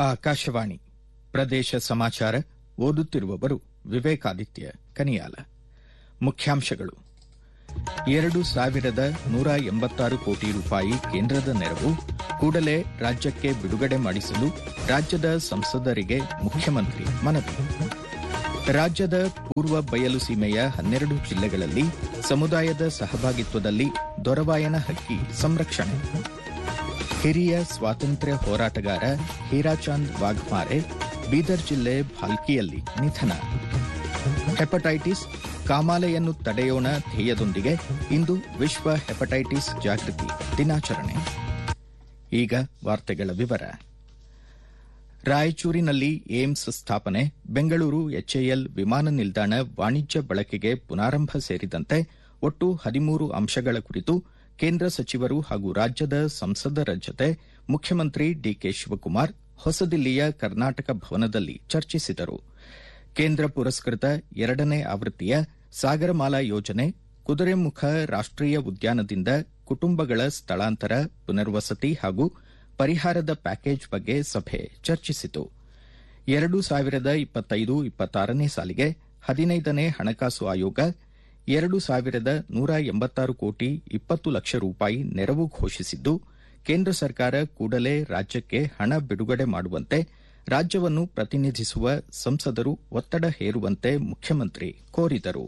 ಆಕಾಶವಾಣಿ ಪ್ರದೇಶ ಸಮಾಚಾರ ಓದುತ್ತಿರುವವರು ವಿವೇಕಾದಿತ್ಯ ಕನಿಯಾಲ ಮುಖ್ಯಾಂಶಗಳು ಎರಡು ಸಾವಿರದ ನೂರ ಎಂಬತ್ತಾರು ಕೋಟಿ ರೂಪಾಯಿ ಕೇಂದ್ರದ ನೆರವು ಕೂಡಲೇ ರಾಜ್ಯಕ್ಕೆ ಬಿಡುಗಡೆ ಮಾಡಿಸಲು ರಾಜ್ಯದ ಸಂಸದರಿಗೆ ಮುಖ್ಯಮಂತ್ರಿ ಮನವಿ ರಾಜ್ಯದ ಪೂರ್ವ ಬಯಲು ಸೀಮೆಯ ಹನ್ನೆರಡು ಜಿಲ್ಲೆಗಳಲ್ಲಿ ಸಮುದಾಯದ ಸಹಭಾಗಿತ್ವದಲ್ಲಿ ದೊರವಾಯನ ಹಕ್ಕಿ ಸಂರಕ್ಷಣೆ ಹಿರಿಯ ಸ್ವಾತಂತ್ರ್ಯ ಹೋರಾಟಗಾರ ಹೀರಾಚಾಂದ್ ವಾಘ್ಮಾರೆ ಬೀದರ್ ಜಿಲ್ಲೆ ಭಾಲ್ಕಿಯಲ್ಲಿ ನಿಧನ ಹೆಪಟೈಟಿಸ್ ಕಾಮಾಲೆಯನ್ನು ತಡೆಯೋಣ ಧ್ಯೇಯದೊಂದಿಗೆ ಇಂದು ವಿಶ್ವ ಹೆಪಟೈಟಿಸ್ ಜಾಗೃತಿ ದಿನಾಚರಣೆ ಈಗ ವಾರ್ತೆಗಳ ವಿವರ ರಾಯಚೂರಿನಲ್ಲಿ ಏಮ್ಸ್ ಸ್ಥಾಪನೆ ಬೆಂಗಳೂರು ಎಚ್ಎಎಲ್ ವಿಮಾನ ನಿಲ್ದಾಣ ವಾಣಿಜ್ಯ ಬಳಕೆಗೆ ಪುನಾರಂಭ ಸೇರಿದಂತೆ ಒಟ್ಟು ಹದಿಮೂರು ಅಂಶಗಳ ಕುರಿತು ಕೇಂದ್ರ ಸಚಿವರು ಹಾಗೂ ರಾಜ್ಯದ ಸಂಸದರ ಜತೆ ಮುಖ್ಯಮಂತ್ರಿ ಡಿಕೆ ಶಿವಕುಮಾರ್ ಹೊಸದಿಲ್ಲಿಯ ಕರ್ನಾಟಕ ಭವನದಲ್ಲಿ ಚರ್ಚಿಸಿದರು ಕೇಂದ್ರ ಪುರಸ್ಕೃತ ಎರಡನೇ ಆವೃತ್ತಿಯ ಸಾಗರಮಾಲಾ ಯೋಜನೆ ಕುದುರೆಮುಖ ರಾಷ್ಟೀಯ ಉದ್ಯಾನದಿಂದ ಕುಟುಂಬಗಳ ಸ್ಥಳಾಂತರ ಪುನರ್ವಸತಿ ಹಾಗೂ ಪರಿಹಾರದ ಪ್ಯಾಕೇಜ್ ಬಗ್ಗೆ ಸಭೆ ಚರ್ಚಿಸಿತು ಎರಡು ಸಾವಿರದ ಇಪ್ಪತ್ತೈದು ಇಪ್ಪತ್ತಾರನೇ ಸಾಲಿಗೆ ಹದಿನೈದನೇ ಹಣಕಾಸು ಆಯೋಗ ಎರಡು ಸಾವಿರದ ನೂರ ಎಂಬತ್ತಾರು ಕೋಟಿ ಇಪ್ಪತ್ತು ಲಕ್ಷ ರೂಪಾಯಿ ನೆರವು ಘೋಷಿಸಿದ್ದು ಕೇಂದ್ರ ಸರ್ಕಾರ ಕೂಡಲೇ ರಾಜ್ಯಕ್ಕೆ ಹಣ ಬಿಡುಗಡೆ ಮಾಡುವಂತೆ ರಾಜ್ಯವನ್ನು ಪ್ರತಿನಿಧಿಸುವ ಸಂಸದರು ಒತ್ತಡ ಹೇರುವಂತೆ ಮುಖ್ಯಮಂತ್ರಿ ಕೋರಿದರು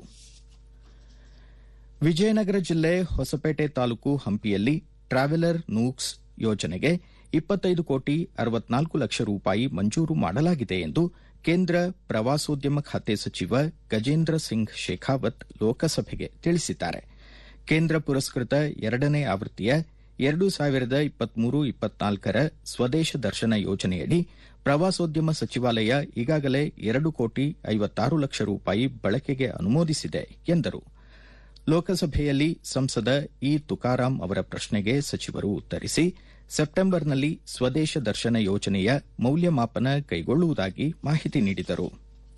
ವಿಜಯನಗರ ಜಿಲ್ಲೆ ಹೊಸಪೇಟೆ ತಾಲೂಕು ಹಂಪಿಯಲ್ಲಿ ಟ್ರಾವೆಲರ್ ನೂಕ್ಸ್ ಯೋಜನೆಗೆ ಇಪ್ಪತ್ತೈದು ಕೋಟಿ ಅರವತ್ನಾಲ್ಕು ಲಕ್ಷ ರೂಪಾಯಿ ಮಂಜೂರು ಮಾಡಲಾಗಿದೆ ಎಂದು ಕೇಂದ್ರ ಪ್ರವಾಸೋದ್ಯಮ ಖಾತೆ ಸಚಿವ ಗಜೇಂದ್ರ ಸಿಂಗ್ ಶೇಖಾವತ್ ಲೋಕಸಭೆಗೆ ತಿಳಿಸಿದ್ದಾರೆ ಕೇಂದ್ರ ಪುರಸ್ಕೃತ ಎರಡನೇ ಆವೃತ್ತಿಯ ಎರಡು ಸಾವಿರದ ಇಪ್ಪತ್ಮೂರು ಇಪ್ಪತ್ನಾಲ್ಕರ ಸ್ವದೇಶ ದರ್ಶನ ಯೋಜನೆಯಡಿ ಪ್ರವಾಸೋದ್ಯಮ ಸಚಿವಾಲಯ ಈಗಾಗಲೇ ಎರಡು ಕೋಟಿ ಐವತ್ತಾರು ಲಕ್ಷ ರೂಪಾಯಿ ಬಳಕೆಗೆ ಅನುಮೋದಿಸಿದೆ ಎಂದರು ಲೋಕಸಭೆಯಲ್ಲಿ ಸಂಸದ ಇ ತುಕಾರಾಂ ಅವರ ಪ್ರಶ್ನೆಗೆ ಸಚಿವರು ಉತ್ತರಿಸಿ ಸೆಪ್ಟೆಂಬರ್ನಲ್ಲಿ ಸ್ವದೇಶ ದರ್ಶನ ಯೋಜನೆಯ ಮೌಲ್ಯಮಾಪನ ಕೈಗೊಳ್ಳುವುದಾಗಿ ಮಾಹಿತಿ ನೀಡಿದರು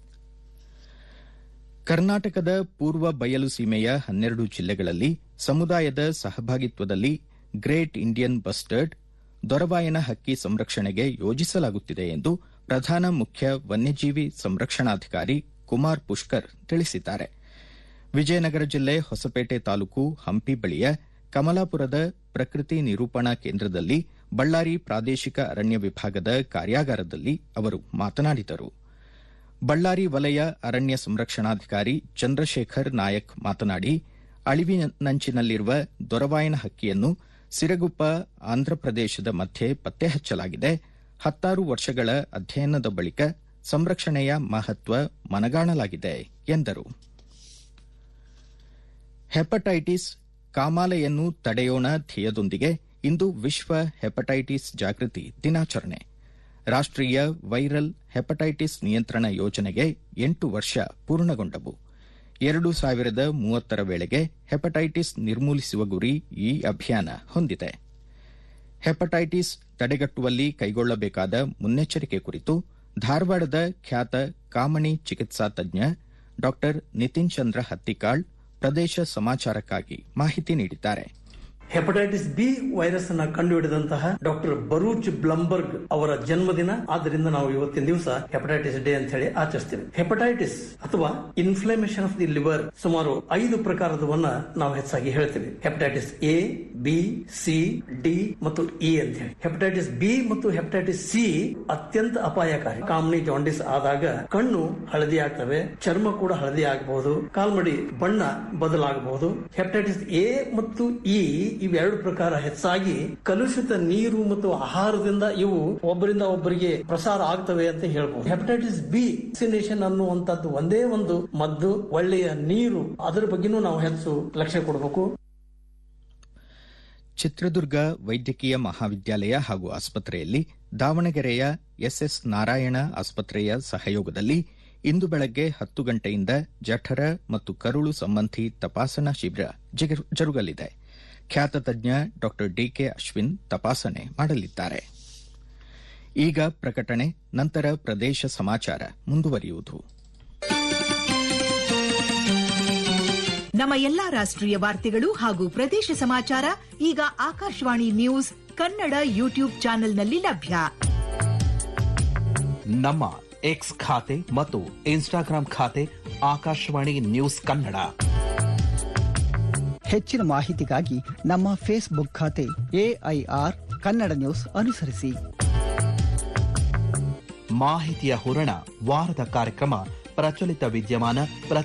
ಕರ್ನಾಟಕದ ಪೂರ್ವ ಬಯಲು ಸೀಮೆಯ ಹನ್ನೆರಡು ಜಿಲ್ಲೆಗಳಲ್ಲಿ ಸಮುದಾಯದ ಸಹಭಾಗಿತ್ವದಲ್ಲಿ ಗ್ರೇಟ್ ಇಂಡಿಯನ್ ಬಸ್ಟರ್ಡ್ ದೊರವಾಯನ ಹಕ್ಕಿ ಸಂರಕ್ಷಣೆಗೆ ಯೋಜಿಸಲಾಗುತ್ತಿದೆ ಎಂದು ಪ್ರಧಾನ ಮುಖ್ಯ ವನ್ಯಜೀವಿ ಸಂರಕ್ಷಣಾಧಿಕಾರಿ ಕುಮಾರ್ ಪುಷ್ಕರ್ ತಿಳಿಸಿದ್ದಾರೆ ವಿಜಯನಗರ ಜಿಲ್ಲೆ ಹೊಸಪೇಟೆ ತಾಲೂಕು ಹಂಪಿ ಬಳಿಯ ಕಮಲಾಪುರದ ಪ್ರಕೃತಿ ನಿರೂಪಣಾ ಕೇಂದ್ರದಲ್ಲಿ ಬಳ್ಳಾರಿ ಪ್ರಾದೇಶಿಕ ಅರಣ್ಯ ವಿಭಾಗದ ಕಾರ್ಯಾಗಾರದಲ್ಲಿ ಅವರು ಮಾತನಾಡಿದರು ಬಳ್ಳಾರಿ ವಲಯ ಅರಣ್ಯ ಸಂರಕ್ಷಣಾಧಿಕಾರಿ ಚಂದ್ರಶೇಖರ್ ನಾಯಕ್ ಮಾತನಾಡಿ ಅಳಿವಿನಂಚಿನಲ್ಲಿರುವ ದೊರವಾಯನ ಹಕ್ಕಿಯನ್ನು ಸಿರಗುಪ್ಪ ಆಂಧ್ರಪ್ರದೇಶದ ಮಧ್ಯೆ ಪತ್ತೆ ಹಚ್ಚಲಾಗಿದೆ ಹತ್ತಾರು ವರ್ಷಗಳ ಅಧ್ಯಯನದ ಬಳಿಕ ಸಂರಕ್ಷಣೆಯ ಮಹತ್ವ ಮನಗಾಣಲಾಗಿದೆ ಎಂದರು ಹೆಪಟೈಟಿಸ್ ಕಾಮಾಲೆಯನ್ನು ತಡೆಯೋಣ ಧ್ಯೇಯದೊಂದಿಗೆ ಇಂದು ವಿಶ್ವ ಹೆಪಟೈಟಿಸ್ ಜಾಗೃತಿ ದಿನಾಚರಣೆ ರಾಷ್ಟೀಯ ವೈರಲ್ ಹೆಪಟೈಟಿಸ್ ನಿಯಂತ್ರಣ ಯೋಜನೆಗೆ ಎಂಟು ವರ್ಷ ಪೂರ್ಣಗೊಂಡವು ಎರಡು ಸಾವಿರದ ಮೂವತ್ತರ ವೇಳೆಗೆ ಹೆಪಟೈಟಿಸ್ ನಿರ್ಮೂಲಿಸುವ ಗುರಿ ಈ ಅಭಿಯಾನ ಹೊಂದಿದೆ ಹೆಪಟೈಟಿಸ್ ತಡೆಗಟ್ಟುವಲ್ಲಿ ಕೈಗೊಳ್ಳಬೇಕಾದ ಮುನ್ನೆಚ್ಚರಿಕೆ ಕುರಿತು ಧಾರವಾಡದ ಖ್ಯಾತ ಕಾಮಣಿ ಚಿಕಿತ್ಸಾ ತಜ್ಞ ಡಾ ನಿತಿನ್ ಚಂದ್ರ ಹತ್ತಿಕಾಳ್ ಪ್ರದೇಶ ಸಮಾಚಾರಕ್ಕಾಗಿ ಮಾಹಿತಿ ನೀಡಿದ್ದಾರೆ ಹೆಪಟೈಟಿಸ್ ಬಿ ವೈರಸ್ ಅನ್ನ ಕಂಡುಹಿಡಿದಂತಹ ಡಾಕ್ಟರ್ ಬರೂಚ್ ಬ್ಲಂಬರ್ಗ್ ಅವರ ಜನ್ಮದಿನ ಆದ್ದರಿಂದ ನಾವು ಇವತ್ತಿನ ದಿವಸ ಹೆಪಟೈಟಿಸ್ ಡೇ ಅಂತ ಹೇಳಿ ಆಚರಿಸ್ತೇವೆ ಹೆಪಟೈಟಿಸ್ ಅಥವಾ ಇನ್ಫ್ಲಮೇಷನ್ ಆಫ್ ದಿ ಲಿವರ್ ಸುಮಾರು ಐದು ಪ್ರಕಾರದವನ್ನ ನಾವು ಹೆಚ್ಚಾಗಿ ಹೇಳ್ತೇವೆ hepatitis A B C D ಮತ್ತು ಇ ಅಂತ ಹೇಳಿ ಹೆಪಟೈಟಿಸ್ ಬಿ ಮತ್ತು ಹೆಪಟೈಟಿಸ್ ಸಿ ಅತ್ಯಂತ ಅಪಾಯಕಾರಿ ಕಾಮನಿ ಜಾಂಡಿಸ್ ಆದಾಗ ಕಣ್ಣು ಹಳದಿ ಆಗ್ತವೆ ಚರ್ಮ ಕೂಡ ಹಳದಿ ಆಗಬಹುದು ಕಾಲ್ಮಡಿ ಬಣ್ಣ ಬದಲಾಗಬಹುದು ಹೆಪಟೈಟಿಸ್ ಎ ಮತ್ತು ಇ ಇವೆರಡು ಪ್ರಕಾರ ಹೆಚ್ಚಾಗಿ ಕಲುಷಿತ ನೀರು ಮತ್ತು ಆಹಾರದಿಂದ ಇವು ಒಬ್ಬರಿಂದ ಒಬ್ಬರಿಗೆ ಪ್ರಸಾರ ಆಗ್ತವೆ ಅಂತ ಹೇಳ್ಬಹುದು ಹೆಪಟೈಟಿಸ್ ಬಿ ವ್ಯಾಕ್ಸಿನೇಷನ್ ಅನ್ನುವಂಥದ್ದು ಒಂದೇ ಒಂದು ಮದ್ದು ಒಳ್ಳೆಯ ನೀರು ಅದರ ಬಗ್ಗೆನೂ ನಾವು ಹೆಚ್ಚು ಲಕ್ಷ್ಯ ಕೊಡಬೇಕು ಚಿತ್ರದುರ್ಗ ವೈದ್ಯಕೀಯ ಮಹಾವಿದ್ಯಾಲಯ ಹಾಗೂ ಆಸ್ಪತ್ರೆಯಲ್ಲಿ ದಾವಣಗೆರೆಯ ಎಸ್ಎಸ್ ನಾರಾಯಣ ಆಸ್ಪತ್ರೆಯ ಸಹಯೋಗದಲ್ಲಿ ಇಂದು ಬೆಳಗ್ಗೆ ಹತ್ತು ಗಂಟೆಯಿಂದ ಜಠರ ಮತ್ತು ಕರುಳು ಸಂಬಂಧಿ ತಪಾಸಣಾ ಶಿಬಿರ ಜರುಗಲಿದೆ ಖ್ಯಾತ ತಜ್ಞ ಡಾ ಡಿಕೆ ಅಶ್ವಿನ್ ತಪಾಸಣೆ ಮಾಡಲಿದ್ದಾರೆ ಈಗ ಪ್ರಕಟಣೆ ನಂತರ ಪ್ರದೇಶ ಸಮಾಚಾರ ಮುಂದುವರಿಯುವುದು ನಮ್ಮ ಎಲ್ಲಾ ರಾಷ್ಟ್ರೀಯ ವಾರ್ತೆಗಳು ಹಾಗೂ ಪ್ರದೇಶ ಸಮಾಚಾರ ಈಗ ಆಕಾಶವಾಣಿ ನ್ಯೂಸ್ ಕನ್ನಡ ಯೂಟ್ಯೂಬ್ ಚಾನೆಲ್ನಲ್ಲಿ ಲಭ್ಯ ನಮ್ಮ ಎಕ್ಸ್ ಖಾತೆ ಮತ್ತು ಇನ್ಸ್ಟಾಗ್ರಾಂ ಖಾತೆ ಆಕಾಶವಾಣಿ ನ್ಯೂಸ್ ಕನ್ನಡ ಹೆಚ್ಚಿನ ಮಾಹಿತಿಗಾಗಿ ನಮ್ಮ ಫೇಸ್ಬುಕ್ ಖಾತೆ ಎಐಆರ್ ಕನ್ನಡ ನ್ಯೂಸ್ ಅನುಸರಿಸಿ ಮಾಹಿತಿಯ ಹೂರಣ ವಾರದ ಕಾರ್ಯಕ್ರಮ ಪ್ರಚಲಿತ ವಿದ್ಯಮಾನ ಪ್ರತಿ